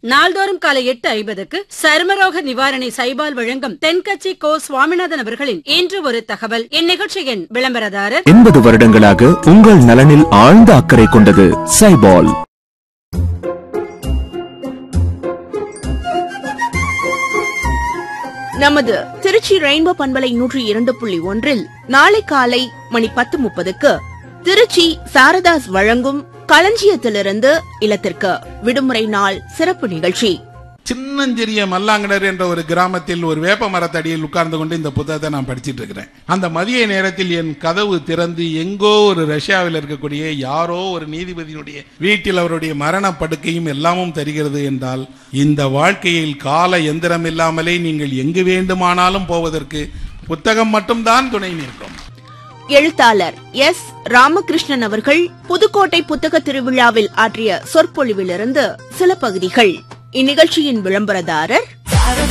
நாள்தோறும் காலை எட்டு ஐம்பதுக்கு சருமரோக நிவாரணி சைபால் வழங்கும் தென்கட்சி கோ சுவாமிநாதன் அவர்களின் இன்று ஒரு தகவல் இந்நிகழ்ச்சியின் விளம்பரதாரர் எண்பது வருடங்களாக உங்கள் நலனில் ஆழ்ந்த அக்கறை கொண்டது சைபால் நமது திருச்சி ரெயின்போ பண்பலை நூற்றி இரண்டு புள்ளி ஒன்றில் நாளை காலை மணி பத்து முப்பதுக்கு திருச்சி சாரதாஸ் வழங்கும் களஞ்சியத்திலிருந்து இல்லத்திற்கு விடுமுறை நாள் சிறப்பு நிகழ்ச்சி சின்னஞ்சிறிய மல்லாங்கடர் என்ற ஒரு கிராமத்தில் ஒரு வேப்ப மரத்தடியில் உட்கார்ந்து கொண்டு இந்த புத்தகத்தை நான் படிச்சிட்டு இருக்கிறேன் அந்த மதிய நேரத்தில் என் கதவு திறந்து எங்கோ ஒரு ரஷ்யாவில் இருக்கக்கூடிய யாரோ ஒரு நீதிபதியினுடைய வீட்டில் அவருடைய மரண படுக்கையும் எல்லாமும் தருகிறது என்றால் இந்த வாழ்க்கையில் கால எந்திரம் இல்லாமலே நீங்கள் எங்கு வேண்டுமானாலும் போவதற்கு புத்தகம் மட்டும்தான் துணை நிற்கும் எழுத்தாளர் எஸ் ராமகிருஷ்ணன் அவர்கள் புதுக்கோட்டை புத்தக திருவிழாவில் ஆற்றிய சொற்பொழிவிலிருந்து சில பகுதிகள் இந்நிகழ்ச்சியின் விளம்பரதாரர்